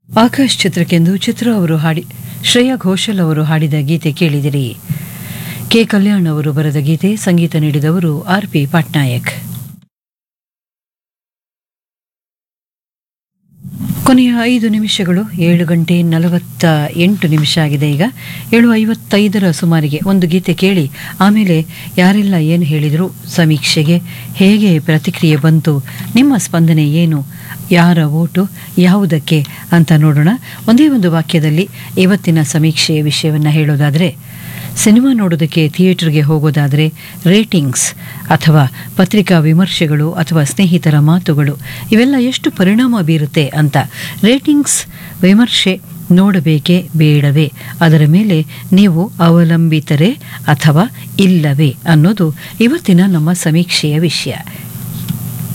ಆಕಾಶ್ ಚಿತ್ರಕ್ಕೆಂದು ಚಿತ್ರ ಅವರು ಹಾಡಿ ಶ್ರೇಯಾ ಘೋಷಲ್ ಅವರು ಹಾಡಿದ ಗೀತೆ ಕೇಳಿದಿರಿ ಕೆ ಕಲ್ಯಾಣ್ ಅವರು ಬರೆದ ಗೀತೆ ಸಂಗೀತ ನೀಡಿದವರು ಆರ್ ಪಿ ಪಟ್ನಾಯಕ್ ಕೊನೆಯ ಐದು ನಿಮಿಷಗಳು ಏಳು ಗಂಟೆ ನಲವತ್ತ ಎಂಟು ನಿಮಿಷ ಆಗಿದೆ ಈಗ ಏಳು ಐವತ್ತೈದರ ಸುಮಾರಿಗೆ ಒಂದು ಗೀತೆ ಕೇಳಿ ಆಮೇಲೆ ಯಾರೆಲ್ಲ ಏನು ಹೇಳಿದರು ಸಮೀಕ್ಷೆಗೆ ಹೇಗೆ ಪ್ರತಿಕ್ರಿಯೆ ಬಂತು ನಿಮ್ಮ ಸ್ಪಂದನೆ ಏನು ಯಾರ ಓಟು ಯಾವುದಕ್ಕೆ ಅಂತ ನೋಡೋಣ ಒಂದೇ ಒಂದು ವಾಕ್ಯದಲ್ಲಿ ಇವತ್ತಿನ ಸಮೀಕ್ಷೆಯ ವಿಷಯವನ್ನು ಹೇಳೋದಾದರೆ ಸಿನಿಮಾ ನೋಡೋದಕ್ಕೆ ಥಿಯೇಟರ್ಗೆ ಹೋಗೋದಾದರೆ ರೇಟಿಂಗ್ಸ್ ಅಥವಾ ಪತ್ರಿಕಾ ವಿಮರ್ಶೆಗಳು ಅಥವಾ ಸ್ನೇಹಿತರ ಮಾತುಗಳು ಇವೆಲ್ಲ ಎಷ್ಟು ಪರಿಣಾಮ ಬೀರುತ್ತೆ ಅಂತ ರೇಟಿಂಗ್ಸ್ ವಿಮರ್ಶೆ ನೋಡಬೇಕೇ ಬೇಡವೇ ಅದರ ಮೇಲೆ ನೀವು ಅವಲಂಬಿತರೇ ಅಥವಾ ಇಲ್ಲವೇ ಅನ್ನೋದು ಇವತ್ತಿನ ನಮ್ಮ ಸಮೀಕ್ಷೆಯ ವಿಷಯ